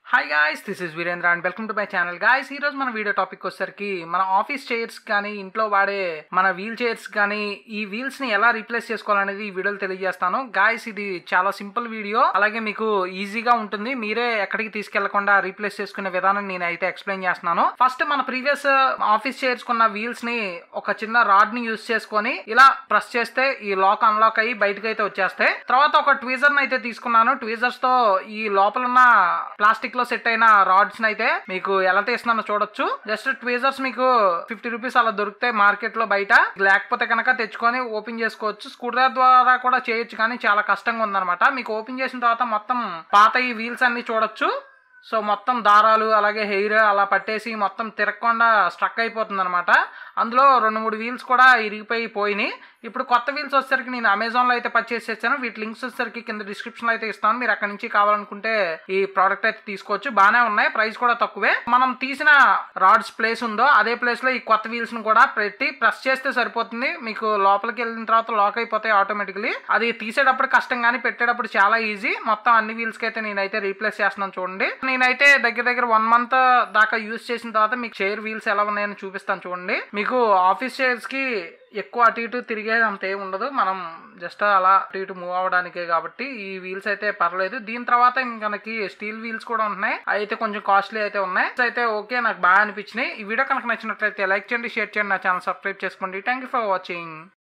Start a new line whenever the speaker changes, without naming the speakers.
hi guys this is Veerendra and welcome to my channel guys ఈ రోజు మన video topic వచ్చేసరికి మన ఆఫీస్ చైర్స్ కానీ ఇంట్లో వాడే మన వీల్ చైర్స్ కానీ ఈ వీల్స్ ని ఎలా రీప్లేస్ చేసుకోవాలనేది ఈ వీడియోలో తెలియజేస్తాను గాయస్ ఇది చాలా సింపుల్ వీడియో అలాగే మీకు ఈజీగా ఉంటుంది మీరే ఎక్కడికి తీసుకెళ్లకుండా రీప్లేస్ చేసుకునే విధానం నేను అయితే ఎక్స్ప్లెయిన్ చేస్తున్నాను ఫస్ట్ మన ప్రీవియస్ ఆఫీస్ చైర్స్ కున్న వీల్స్ ని ఒక చిన్న రాడ్ ని యూస్ చేసుకొని ఇలా ప్రెస్ చేస్తే ఈ లాక్ అన్లాక్ అయ్యి బయటకు అయితే వచ్చేస్తాయి తర్వాత ఒక ట్వీజర్ అయితే తీసుకున్నాను ట్వీజర్స్ తో ఈ లోపల ఉన్న ప్లాస్టిక్ లో సెట్ అయిన రాడ్స్ అయితే మీకు ఎలా తీస్తున్నానో చూడొచ్చు జస్ట్ ట్వీజర్స్ మీకు ఫిఫ్టీ రూపీస్ అలా దొరుకుతాయి మార్కెట్ లో బయట లేకపోతే కనుక తెచ్చుకొని ఓపెన్ చేసుకోవచ్చు స్క్రూ డ్రైవర్ ద్వారా కూడా చేయొచ్చు కానీ చాలా కష్టంగా ఉందన్నమాట మీకు ఓపెన్ చేసిన తర్వాత మొత్తం పాత ఈ వీల్స్ అన్ని చూడొచ్చు సో మొత్తం దారాలు అలాగే హెయిర్ అలా పట్టేసి మొత్తం తిరగకుండా స్ట్రక్ అయిపోతుంది అనమాట అందులో రెండు మూడు వీల్స్ కూడా ఇరిగిపోయి పోయినాయి ఇప్పుడు కొత్త వీల్స్ వచ్చేసరికి నేను అమెజాన్లో అయితే పర్చేస్ చేశాను వీటి లింక్స్ వచ్చేసరికి కింద డిస్క్రిప్షన్లో అయితే ఇస్తాను మీరు అక్కడ నుంచి కావాలనుకుంటే ఈ ప్రోడక్ట్ అయితే తీసుకోవచ్చు బాగానే ఉన్నాయి ప్రైస్ కూడా తక్కువే మనం తీసిన రాడ్స్ ప్లేస్ ఉందో అదే ప్లేస్లో ఈ కొత్త వీల్స్ని కూడా పెట్టి ప్రెస్ చేస్తే సరిపోతుంది మీకు లోపలికి వెళ్ళిన తర్వాత లాక్ అయిపోతాయి ఆటోమేటిక్లీ అది తీసేటప్పుడు కష్టం కానీ పెట్టేటప్పుడు చాలా ఈజీ మొత్తం అన్ని వీల్స్కి అయితే నేనైతే రీప్లేస్ చేస్తున్నాను చూడండి నేనైతే దగ్గర దగ్గర వన్ మంత్ దాకా యూస్ చేసిన తర్వాత మీకు చైర్ వీల్స్ ఎలా ఉన్నాయని చూపిస్తాను చూడండి మీకు ఆఫీస్ చైర్స్ కి ఎక్కువ అటు ఇటు తిరిగేది అంత ఏం ఉండదు మనం జస్ట్ అలా అటు ఇటు మూవ్ అవడానికే కాబట్టి ఈ వీల్స్ అయితే పర్లేదు దీని తర్వాత ఇంక మనకి స్టీల్ వీల్స్ కూడా ఉన్నాయి అవి అయితే కొంచెం కాస్ట్లీ అయితే ఉన్నాయి అయితే ఓకే నాకు బాగా అనిపించినాయి ఈ వీడియో కనుక నచ్చినట్లయితే లైక్ చేయండి షేర్ చేయండి నా ఛానల్ సబ్స్క్రైబ్ చేసుకోండి థ్యాంక్ యూ ఫర్ వాచింగ్